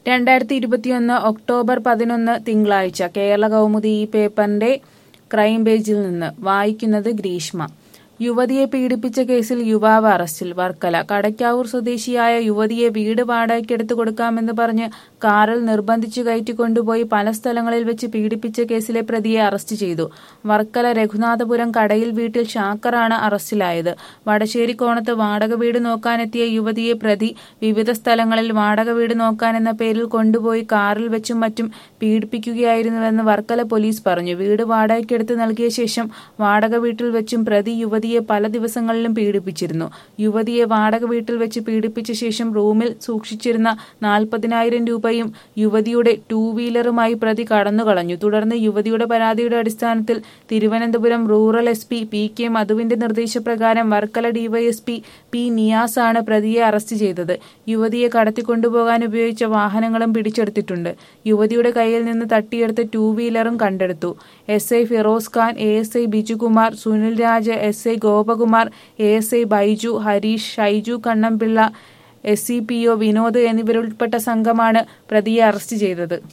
രണ്ടായിരത്തി ഇരുപത്തിയൊന്ന് ഒക്ടോബർ പതിനൊന്ന് തിങ്കളാഴ്ച കേരള കൗമുദി ഈ പേപ്പറിന്റെ ക്രൈം പേജിൽ നിന്ന് വായിക്കുന്നത് ഗ്രീഷ്മ യുവതിയെ പീഡിപ്പിച്ച കേസിൽ യുവാവ് അറസ്റ്റിൽ വർക്കല കടയ്ക്കാവൂർ സ്വദേശിയായ യുവതിയെ വീട് വാടകയ്ക്കെടുത്തു കൊടുക്കാമെന്ന് പറഞ്ഞ് കാറിൽ നിർബന്ധിച്ചു കയറ്റിക്കൊണ്ടുപോയി പല സ്ഥലങ്ങളിൽ വെച്ച് പീഡിപ്പിച്ച കേസിലെ പ്രതിയെ അറസ്റ്റ് ചെയ്തു വർക്കല രഘുനാഥപുരം കടയിൽ വീട്ടിൽ ഷാക്കറാണ് അറസ്റ്റിലായത് വടശ്ശേരിക്കോണത്ത് വാടക വീട് നോക്കാനെത്തിയ യുവതിയെ പ്രതി വിവിധ സ്ഥലങ്ങളിൽ വാടക വീട് നോക്കാനെന്ന പേരിൽ കൊണ്ടുപോയി കാറിൽ വെച്ചും മറ്റും പീഡിപ്പിക്കുകയായിരുന്നുവെന്ന് വർക്കല പോലീസ് പറഞ്ഞു വീട് വാടകയ്ക്കെടുത്ത് നൽകിയ ശേഷം വാടക വീട്ടിൽ വെച്ചും പ്രതി യുവതിയെ പല ദിവസങ്ങളിലും പീഡിപ്പിച്ചിരുന്നു യുവതിയെ വാടക വീട്ടിൽ വെച്ച് പീഡിപ്പിച്ച ശേഷം റൂമിൽ സൂക്ഷിച്ചിരുന്ന നാൽപ്പതിനായിരം രൂപയും യുവതിയുടെ ടൂ വീലറുമായി പ്രതി കടന്നുകളഞ്ഞു തുടർന്ന് യുവതിയുടെ പരാതിയുടെ അടിസ്ഥാനത്തിൽ Thiruvananthapuram rural S P P K മധുവിന്റെ നിർദ്ദേശപ്രകാരം വർക്കല ഡിവൈഎസ്പി പി നിയാസ് ആണ് പ്രതിയെ അറസ്റ്റ് ചെയ്തത് യുവതിയെ കടത്തിക്കൊണ്ടുപോകാൻ ഉപയോഗിച്ച വാഹനങ്ങളും പിടിച്ചെടുത്തിട്ടുണ്ട് യുവതിയുടെ കയ്യിൽ നിന്ന് തട്ടിയെടുത്ത ടൂ വീലറും കണ്ടെടുത്തു S I Firoz Khan A S I Bijukumar Sunil Raj S I Gopakumar A S I Baiju Harish Shaiju Kannampilly S C P O Vinod എന്നിവരുൾപ്പെട്ട സംഘമാണ് പ്രതിയെ അറസ്റ്റ് ചെയ്തത്